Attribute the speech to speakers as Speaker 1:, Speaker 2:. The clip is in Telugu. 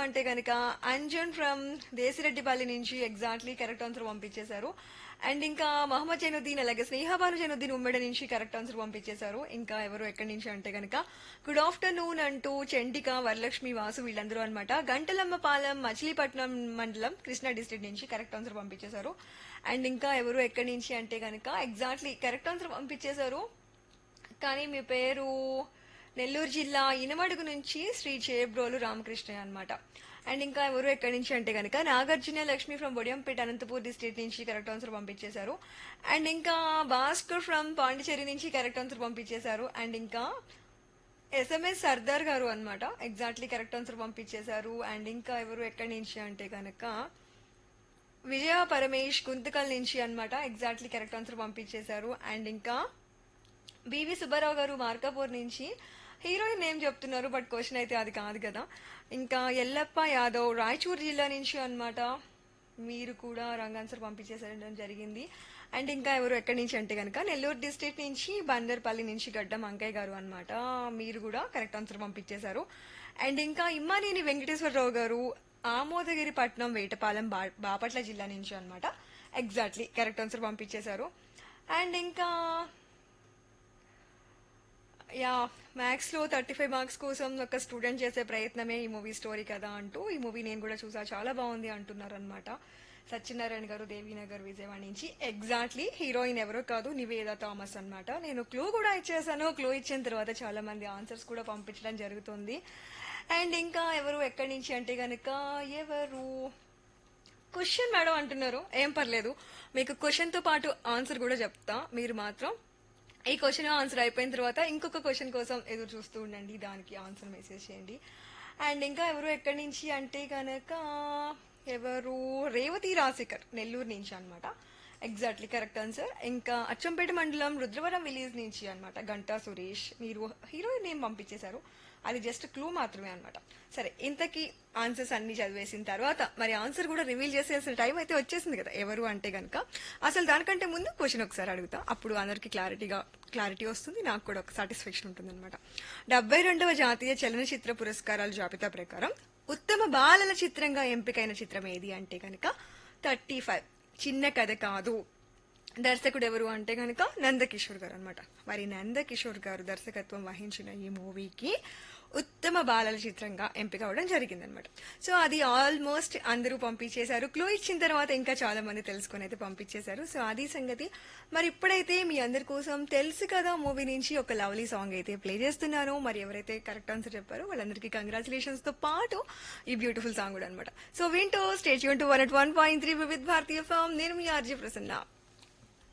Speaker 1: అంటే కనుక అంజన్ ఫ్రమ్ దేశిరెడ్డిపల్లి నుంచి ఎగ్జాక్ట్లీ కరెక్ట్ ఆన్సర్ పంపించేశారు అండ్ ఇంకా మహమ్మద్ జైనుద్దీన్ అలాగే స్నేహబాను జైనుద్దీన్ ఉమ్మడి నుంచి కరెక్ట్ ఆన్సర్ పంపించేశారు ఇంకా ఎవరు ఎక్కడి నుంచి అంటే కనుక గుడ్ ఆఫ్టర్నూన్ అంటూ చండిక వరలక్ష్మి వాసు వీళ్ళందరూ అనమాట గంటలమ్మపాలెం మచిలీపట్నం మండలం కృష్ణా డిస్ట్రిక్ట్ నుంచి కరెక్ట్ ఆన్సర్ పంపించేశారు అండ్ ఇంకా ఎవరు ఎక్కడి నుంచి అంటే కనుక ఎగ్జాక్ట్లీ కరెక్ట్ ఆన్సర్ పంపించేశారు కానీ మీ పేరు నెల్లూరు జిల్లా ఇనమడుగు నుంచి శ్రీ చేబ్రోలు రామకృష్ణయ్య అన్నమాట అండ్ ఇంకా ఎవరు ఎక్కడి నుంచి అంటే కనుక నాగార్జున లక్ష్మి ఫ్రమ్ బొడియంపేట అనంతపూర్ డిస్ట్రిక్ట్ నుంచి కరెక్ట్ ఆన్సర్ పంపించేశారు అండ్ ఇంకా భాస్కర్ ఫ్రమ్ పాండిచేరి నుంచి కరెక్ట్ ఆన్సర్ పంపించేశారు అండ్ ఇంకా ఎస్ఎంఎస్ సర్దార్ గారు అన్నమాట ఎగ్జాక్ట్లీ కరెక్ట్ ఆన్సర్ పంపించేశారు అండ్ ఇంకా ఎవరు ఎక్కడి నుంచి అంటే కనుక విజయ పరమేష్ గుంతకల్ నుంచి అన్నమాట ఎగ్జాక్ట్లీ కరెక్ట్ ఆన్సర్ పంపించేశారు అండ్ ఇంకా బివి సుబ్బారావు గారు మార్కాపూర్ నుంచి హీరోయిన్ నేమ్ చెప్తున్నారు బట్ క్వశ్చన్ అయితే అది కాదు కదా ఇంకా ఎల్లప్ప యాదవ్ రాయచూర్ జిల్లా నుంచి అన్నమాట మీరు కూడా రాంగ్ ఆన్సర్ పంపించేసడం జరిగింది అండ్ ఇంకా ఎవరు ఎక్కడి నుంచి అంటే కనుక నెల్లూరు డిస్ట్రిక్ట్ నుంచి బందర్పల్లి నుంచి గడ్డం అంకయ్య గారు అన్నమాట మీరు కూడా కరెక్ట్ ఆన్సర్ పంపించేశారు అండ్ ఇంకా ఇమ్మానేని వెంకటేశ్వరరావు గారు ఆమోదగిరి పట్నం వేటపాలెం బా బాపట్ల జిల్లా నుంచి అన్నమాట ఎగ్జాక్ట్లీ కరెక్ట్ ఆన్సర్ పంపించేశారు అండ్ ఇంకా యా మ్యాథ్స్ లో థర్టీ ఫైవ్ మార్క్స్ కోసం ఒక స్టూడెంట్ చేసే ప్రయత్నమే ఈ మూవీ స్టోరీ కదా అంటూ ఈ మూవీ నేను కూడా చూసా చాలా బాగుంది అంటున్నారు అనమాట సత్యనారాయణ గారు దేవీనగర్ విజయవాడ నుంచి ఎగ్జాక్ట్లీ హీరోయిన్ ఎవరో కాదు నివేద థామస్ అన్నమాట నేను క్లూ కూడా ఇచ్చేసాను క్లూ ఇచ్చిన తర్వాత చాలా మంది ఆన్సర్స్ కూడా పంపించడం జరుగుతుంది అండ్ ఇంకా ఎవరు ఎక్కడి నుంచి అంటే కనుక ఎవరు క్వశ్చన్ మేడం అంటున్నారు ఏం పర్లేదు మీకు క్వశ్చన్ తో పాటు ఆన్సర్ కూడా చెప్తా మీరు మాత్రం ఈ క్వశ్చన్ ఆన్సర్ అయిపోయిన తర్వాత ఇంకొక క్వశ్చన్ కోసం ఎదురు చూస్తూ ఉండండి దానికి ఆన్సర్ మెసేజ్ చేయండి అండ్ ఇంకా ఎవరు ఎక్కడి నుంచి అంటే కనుక ఎవరు రేవతి రాశికర్ నెల్లూరు నుంచి అన్నమాట ఎగ్జాక్ట్లీ కరెక్ట్ ఆన్సర్ ఇంకా అచ్చంపేట మండలం రుద్రవరం విలేజ్ నుంచి అన్నమాట గంటా సురేష్ మీరు హీరోయిన్ నేమ్ పంపించేశారు అది జస్ట్ క్లూ మాత్రమే అన్నమాట సరే ఇంతకీ ఆన్సర్స్ అన్ని చదివేసిన తర్వాత మరి ఆన్సర్ కూడా రివీల్ చేసేసిన టైం అయితే వచ్చేసింది కదా ఎవరు అంటే కనుక అసలు దానికంటే ముందు క్వశ్చన్ ఒకసారి అడుగుతా అప్పుడు అందరికి క్లారిటీగా క్లారిటీ వస్తుంది నాకు కూడా ఒక సాటిస్ఫాక్షన్ ఉంటుంది అనమాట డెబ్బై రెండవ జాతీయ చలనచిత్ర పురస్కారాల జాబితా ప్రకారం ఉత్తమ బాలల చిత్రంగా ఎంపికైన చిత్రం ఏది అంటే కనుక థర్టీ ఫైవ్ చిన్న కథ కాదు దర్శకుడు ఎవరు అంటే కనుక నందకిషోర్ గారు అనమాట మరి నందకిషోర్ గారు దర్శకత్వం వహించిన ఈ మూవీకి ఉత్తమ బాలల చిత్రంగా ఎంపిక అవడం జరిగిందనమాట సో అది ఆల్మోస్ట్ అందరూ పంపించేశారు క్లూ ఇచ్చిన తర్వాత ఇంకా చాలా మంది తెలుసుకొని అయితే పంపించేశారు సో అది సంగతి మరి ఇప్పుడైతే మీ అందరి కోసం తెలుసు కదా మూవీ నుంచి ఒక లవ్లీ సాంగ్ అయితే ప్లే చేస్తున్నాను మరి ఎవరైతే కరెక్ట్ ఆన్సర్ చెప్పారో వాళ్ళందరికీ కంగ్రాచులేషన్స్ తో పాటు ఈ బ్యూటిఫుల్ సాంగ్ కూడా అనమాట సో వింటూ స్టేట్ యూన్ to one at one point three with Bharatiya FM నేను మీ ఆర్జీ ప్రసన్న